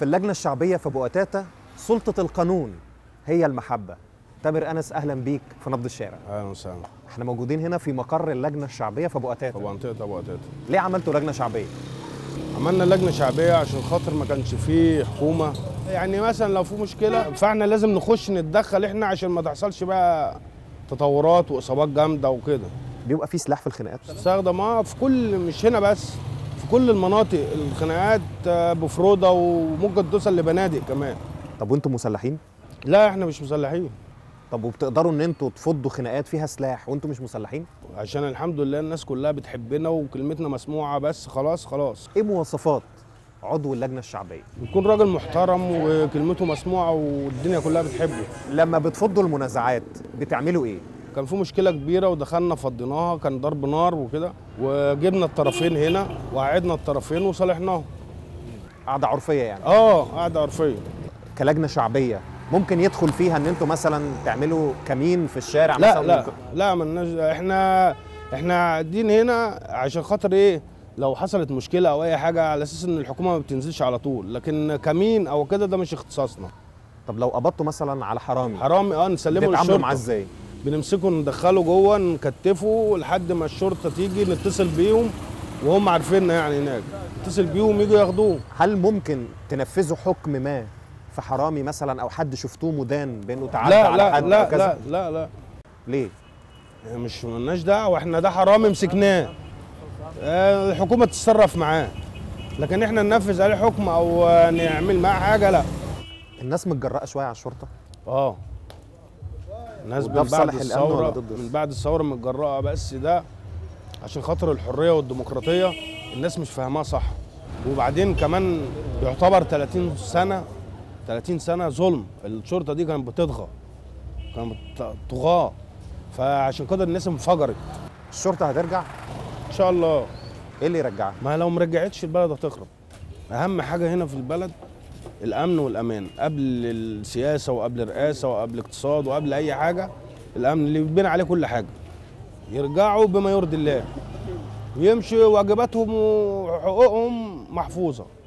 في اللجنة الشعبية في بوقتاتا سلطة القانون هي المحبة تامر أنس أهلا بيك في نبض الشارع اهلا وسهلا احنا موجودين هنا في مقر اللجنة الشعبية في في بوقتاتا منطقه ابو قتاته ليه عملتوا لجنة شعبية؟ عملنا لجنه شعبيه عشان خاطر ما كانش فيه حكومه يعني مثلا لو في مشكله فاحنا لازم نخش نتدخل احنا عشان ما تحصلش بقى تطورات واصابات جامده وكده بيبقى في سلاح في الخناقات استخدم اه في كل مش هنا بس في كل المناطق الخناقات آه، بفروضه وممكن توصل لبنادق كمان طب وانتم مسلحين؟ لا احنا مش مسلحين طب وبتقدروا ان انتوا تفضوا خناقات فيها سلاح وانتم مش مسلحين؟ عشان الحمد لله الناس كلها بتحبنا وكلمتنا مسموعه بس خلاص خلاص ايه مواصفات عضو اللجنة الشعبية؟ يكون راجل محترم وكلمته مسموعه والدنيا كلها بتحبه لما بتفضوا المنازعات بتعملوا ايه؟ كان في مشكله كبيره ودخلنا فضيناها كان ضرب نار وكده وجبنا الطرفين هنا وقعدنا الطرفين وصالحناهم قعدة عرفية يعني اه قاعده عرفيه كلجنة شعبية ممكن يدخل فيها ان انتوا مثلا تعملوا كمين في الشارع لا مثلا لا لا ملناش احنا احنا قاعدين هنا عشان خاطر ايه لو حصلت مشكله او اي حاجه على اساس ان الحكومه ما بتنزلش على طول لكن كمين او كده ده مش اختصاصنا طب لو قبضتوا مثلا على حرامي حرامي اه نسلمه بتتعاملوا معاه للشرطه ازاي؟ بنمسكه ندخله جوه نكتفه لحد ما الشرطه تيجي نتصل بيهم وهم عارفيننا يعني هناك نتصل بيهم يجوا ياخدوه هل ممكن تنفذوا حكم ما في حرامي مثلا او حد شفتوه مدان بانه تعدى لا على لا حد أو لا كذا؟ لا لا لا ليه؟ مش ملناش دعوه احنا ده حرامي مسكناه آه، الحكومه تتصرف معاه لكن احنا ننفذ عليه حكم او آه، نعمل معاه حاجه لا الناس متجرأة شوية على الشرطة اه الناس وده من في بعد صالح الأمن ولا الثوره ضد من بعد الثوره متجرأه بس ده عشان خاطر الحريه والديمقراطيه الناس مش فاهماها صح وبعدين كمان يعتبر 30 سنه 30 سنه ظلم الشرطه دي كانت بتطغى كانت بت- طغاه فعشان كده الناس انفجرت الشرطة هترجع ان شاء الله ايه اللي يرجعها؟ ما لو ما رجعتش البلد هتخرب اهم حاجه هنا في البلد الامن والامان قبل السياسه وقبل الرئاسه وقبل الاقتصاد وقبل اي حاجه الامن اللي بيبني عليه كل حاجه يرجعوا بما يرضي الله ويمشي واجباتهم وحقوقهم محفوظه